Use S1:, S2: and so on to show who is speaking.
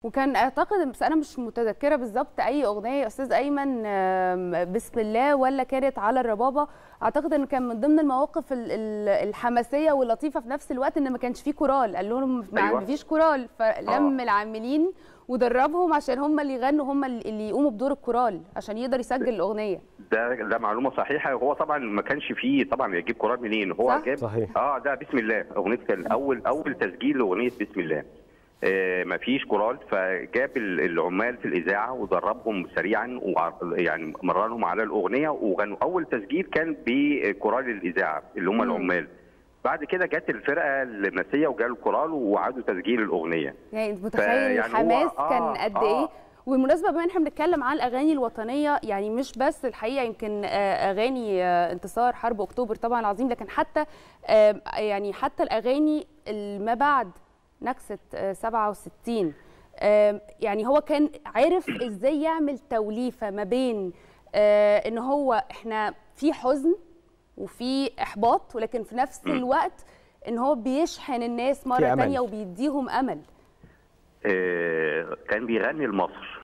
S1: وكان اعتقد بس انا مش متذكره بالظبط اي اغنيه يا استاذ ايمن آم، بسم الله ولا كانت على الربابه اعتقد ان كان من ضمن المواقف ال- ال- الحماسيه واللطيفه في نفس الوقت ان ما كانش فيه كورال قال لهم ما
S2: أيوة.
S1: فيش كورال فلم
S2: آه.
S1: العاملين ودربهم عشان هم اللي يغنوا هم اللي يقوموا بدور الكورال عشان يقدر يسجل الاغنيه
S2: ده ده معلومه صحيحه هو طبعا ما كانش فيه طبعا يجيب قرار منين هو
S1: صح؟
S2: جاب
S3: صحيح.
S2: اه ده بسم الله اغنيه كان اول اول تسجيل لاغنيه بسم الله آه ما فيش كورال فجاب ال- العمال في الاذاعه ودربهم سريعا ويعني مرنهم على الاغنيه وغنوا اول تسجيل كان بكورال الاذاعه اللي هم
S1: مم.
S2: العمال بعد كده جت الفرقه الناسيه وجالوا الكورال وعادوا تسجيل الاغنيه
S1: يعني انت متخيل
S2: فيعني هو-
S1: الحماس
S2: آه،
S1: كان قد
S2: آه.
S1: ايه وبالمناسبه بما ان احنا بنتكلم عن الاغاني الوطنيه يعني مش بس الحقيقه يمكن آه، اغاني آه، انتصار حرب اكتوبر طبعا العظيم لكن حتى آه، يعني حتى الاغاني ما بعد نكسه آه، 67 آه، يعني هو كان عارف ازاي يعمل توليفه ما بين آه، ان هو احنا في حزن وفي احباط ولكن في نفس الوقت ان هو بيشحن الناس مره
S3: أمل.
S1: تانية وبيديهم امل
S2: آه، كان بيغني لمصر